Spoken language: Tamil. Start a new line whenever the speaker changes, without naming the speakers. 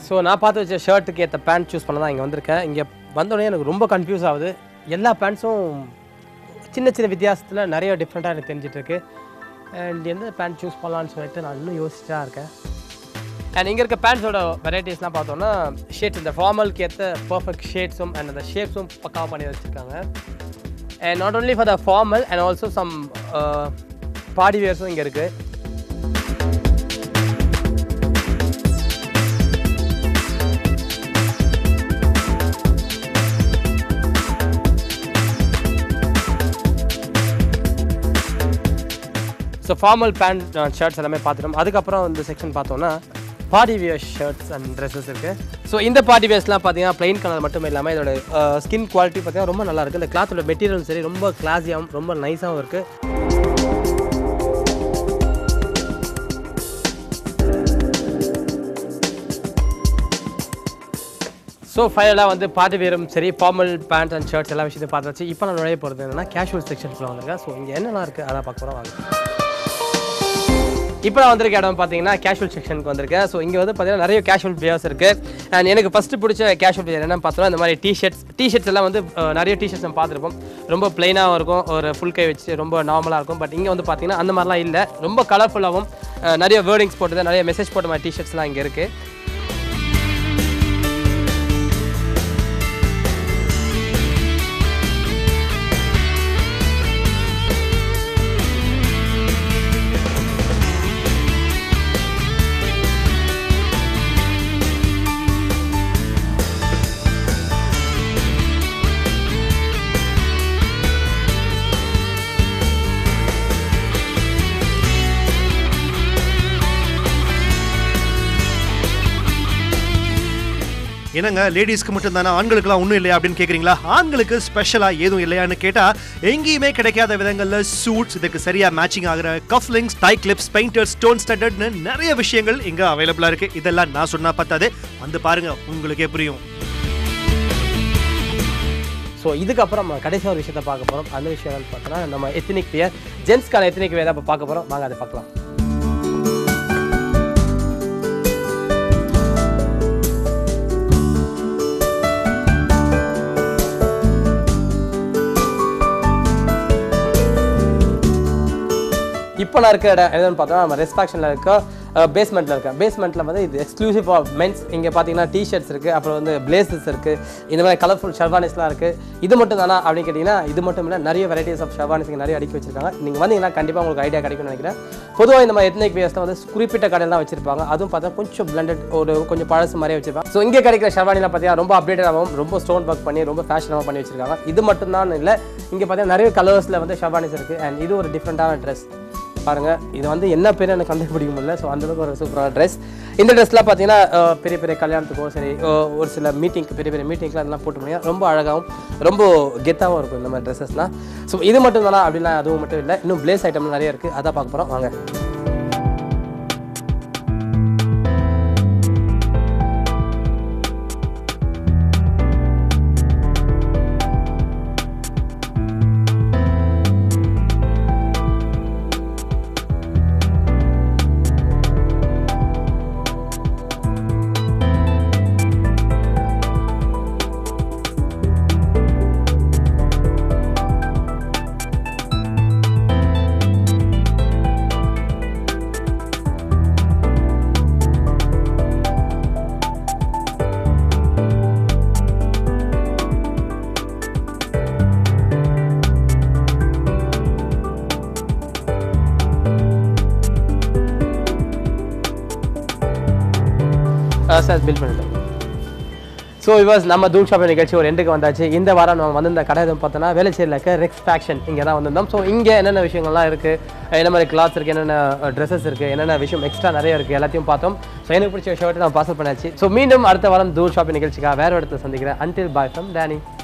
ஸோ நான் பார்த்து வச்ச ஷர்ட்டுக்கு ஏற்ற பேண்ட் சூஸ் பண்ண தான் இங்கே வந்திருக்கேன் இங்கே வந்தோடனே எனக்கு ரொம்ப கன்ஃபியூஸ் ஆகுது எல்லா பேண்ட்ஸும் சின்ன சின்ன வித்தியாசத்தில் நிறைய டிஃப்ரெண்ட்டாக எனக்கு தெரிஞ்சிட்டு இருக்கு அண்ட் எந்த பேண்ட் சூஸ் பண்ணலான்னு சொல்லிட்டு நான் இன்னும் யோசிச்சுட்டா இருக்கேன் அண்ட் இங்கே இருக்க பேண்ட்ஸோட வெரைட்டிஸ்லாம் பார்த்தோன்னா ஷேட்ஸ் இந்த ஃபார்மலுக்கு ஏற்ற பர்ஃபெக்ட் ஷேட்ஸும் அண்ட் அந்த ஷேப்ஸும் பக்காவாக பண்ணி வச்சுருக்காங்க and not only for the formal and also some party வேர்ஸும் இங்கே இருக்குது ஸோ ஃபார்மல் பேண்ட் ஷர்ட்ஸ் எல்லாமே பார்த்துட்டோம் அதுக்கப்புறம் இந்த செக்ஷன் பார்த்தோம்னா party wear shirts and dresses இருக்குது ஸோ இந்த பார்ட்டி வியர்ஸ்லாம் பார்த்தீங்கன்னா plain கலர் மட்டும் இல்லாமல் இதோட ஸ்கின் குவாலிட்டி பார்த்தீங்கன்னா ரொம்ப நல்லா இருக்குது இந்த கிளாத்தோட மெட்டீரியலும் சரி ரொம்ப கிளாஸியாகவும் ரொம்ப நைஸாகவும் இருக்குது ஸோ ஃபைனலாக வந்து பார்ட்டி வேரும் சரி ஃபார்மல் பேண்ட் அண்ட் ஷர்ட்ஸ் எல்லா விஷயத்தையும் பார்த்தாச்சு இப்போ நான் நுழைய போகிறது என்னன்னா கேஷுவல் செக்ஷன்ஸில் வந்திருக்கேன் ஸோ இங்கே என்னெல்லாம் இருக்குது அதான் பார்க்க போகிறோம் வாங்க இப்போ நான் வந்திருக்க இடம் பார்த்தீங்கன்னா கேஷுவல் செக்ஷனுக்கு வந்திருக்கேன் ஸோ இங்கே வந்து பார்த்தீங்கன்னா நிறைய கேஷுவல் வியர்ஸ் இருக்குது அண்ட் எனக்கு ஃபஸ்ட்டு பிடிச்ச கேஷுவல் வியர் என்னன்னு பார்த்தோம்னா இந்த மாதிரி டிஷர்ட்ஸ் டிஷர்ட்ஸ் எல்லாம் வந்து அஹ், நிறைய டிஷர்ட்ஸ் நம்ம பார்த்துருப்போம் ரொம்ப பிளைனாகவும் இருக்கும் ஒரு ஃபுல் கை வச்சு ரொம்ப நார்மலாக இருக்கும் பட் இங்கே வந்து பார்த்தீங்கன்னா அந்த மாதிரிலாம் இல்லை ரொம்ப கலர்ஃபுல்லாகவும் நிறைய வேர்டிங்ஸ் போட்டது நிறைய மெசேஜ் போட்ட மாதிரி டிஷர்ட்ஸ்லாம் இங்கே இருக்குது
என்னங்க லேடிஸ்க்கு மட்டும் தானே ஆண்களுக்குலாம் ஒன்றும் இல்லையா அப்படின்னு கேட்குறீங்களா ஆண்களுக்கு ஸ்பெஷலாக எதுவும் இல்லையான்னு கேட்டால் எங்கேயுமே கிடைக்காத விதங்களில் சூட்ஸ் இதுக்கு சரியாக மேட்சிங் ஆகிற கஃப்லிங்ஸ் டை கிளிப்ஸ் பெயிண்டர் ஸ்டோன் ஸ்டண்டர்ட்னு நிறைய விஷயங்கள் இங்கே அவைலபிளாக இருக்குது இதெல்லாம் நான் சொன்னா பத்தாது வந்து பாருங்க உங்களுக்கே புரியும்
ஸோ இதுக்கப்புறம் நம்ம கடைசி ஒரு விஷயத்தை பார்க்க போகிறோம் அந்த விஷயம் என்னன்னு பார்த்தோன்னா நம்ம எத்தனிக் வியர் ஜென்ஸ்க்கான எத்தனிக் வியர் இப்போ பார்க்க போகிறோம் வாங்க அதை பார்க்கலாம் இப்போ நான் இருக்க இடம் எதுன்னு பார்த்தோம்னா நம்ம ரெஸ்பாக்ஷனில் இருக்க பேஸ்மெண்ட்டில் இருக்கேன் பேஸ்மெண்ட்டில் வந்து இது எக்ஸ்க்ளூசிவ் ஆஃப் மென்ஸ் இங்கே பார்த்தீங்கன்னா டிஷர்ட்ஸ் இருக்குது அப்புறம் வந்து பிளேசஸ் இருக்குது இந்த மாதிரி கலர்ஃபுல் ஷர்வானிஸ்லாம் இருக்குது இது மட்டும் தானா அப்படின்னு கேட்டிங்கன்னா இது மட்டும் இல்லை நிறைய வெரைட்டிஸ் ஆஃப் ஷர்வானிஸ் இங்கே நிறைய அடுக்கி வச்சிருக்காங்க நீங்கள் வந்தீங்கன்னா கண்டிப்பாக உங்களுக்கு ஐடியா கிடைக்கும்னு நினைக்கிறேன் பொதுவாக இந்த மாதிரி எத்னிக் வேஸ்ட்டில் வந்து குறிப்பிட்ட கடையில் தான் வச்சிருப்பாங்க அதுவும் பார்த்தா கொஞ்சம் பிளண்டட் ஒரு கொஞ்சம் பழசு மாதிரியே வச்சிருப்பாங்க ஸோ இங்கே கிடைக்கிற ஷர்வானிலாம் பார்த்தீங்கன்னா ரொம்ப அப்டேட்டடாகவும் ரொம்ப ஸ்டோன் ஒர்க் பண்ணி ரொம்ப ஃபேஷனாகவும் பண்ணி வச்சிருக்காங்க இது மட்டும் தான் இல்லை இங்கே பார்த்தீங்கன்னா நிறைய கலர்ஸில் வந்து ஷர்வானிஸ் இருக்குது அண்ட் இது ஒரு டிஃப்ரெண்ட்டான ட்ரெஸ் பாருங்க இது வந்து என்ன பேர் எனக்கு கண்டுபிடிக்க முடியல ஸோ அந்தளவுக்கு ஒரு சூப்பரான ட்ரெஸ் இந்த ட்ரெஸ்லாம் பார்த்தீங்கன்னா அஹ், பெரிய பெரிய கல்யாணத்துக்கோ சரி அஹ், ஒரு சில மீட்டிங்க்கு பெரிய பெரிய மீட்டிங்லாம் இதெல்லாம் போட்டு முடியும் ரொம்ப அழகாகவும் ரொம்ப கெத்தாகவும் இருக்கும் இந்த மாதிரி ட்ரெஸ்ஸஸ்லாம் ஸோ இது மட்டும் தானா அப்படிலாம் அதுவும் மட்டும் இல்லை இன்னும் பிளேஸ் ஐட்டம்லாம் நிறைய இருக்குது அதான் பார்க்க போகிறோம் வாங்க சார் பில் பண்ணிட்டோம் ஸோ இவாஸ் நம்ம தூள் ஷாப்பிங் நிகழ்ச்சி ஒரு எண்டுக்கு வந்தாச்சு இந்த வாரம் நம்ம வந்திருந்த கடை எதுவும் பார்த்தோன்னா வேலைச்சேரியில் இருக்க ரெக்ஸ் ஃபேக்ஷன் இங்கே தான் வந்திருந்தோம் ஸோ இங்கே என்னென்ன விஷயங்கள்லாம் இருக்குது என்ன மாதிரி கிளாத்ஸ் இருக்குது என்னென்ன ட்ரெஸ்ஸஸ் இருக்குது என்னென்ன விஷயம் எக்ஸ்ட்ரா நிறைய இருக்குது எல்லாத்தையும் பார்த்தோம் ஸோ எனக்கு பிடிச்ச ஷர்ட் நான் பார்சல் பண்ணாச்சு ஸோ மீண்டும் அடுத்த வாரம் தூள் ஷாப்பிங் நிகழ்ச்சிக்காக வேறு இடத்துல சந்திக்கிறேன் அன்டில் பாய் ஃப்ரம் டேனி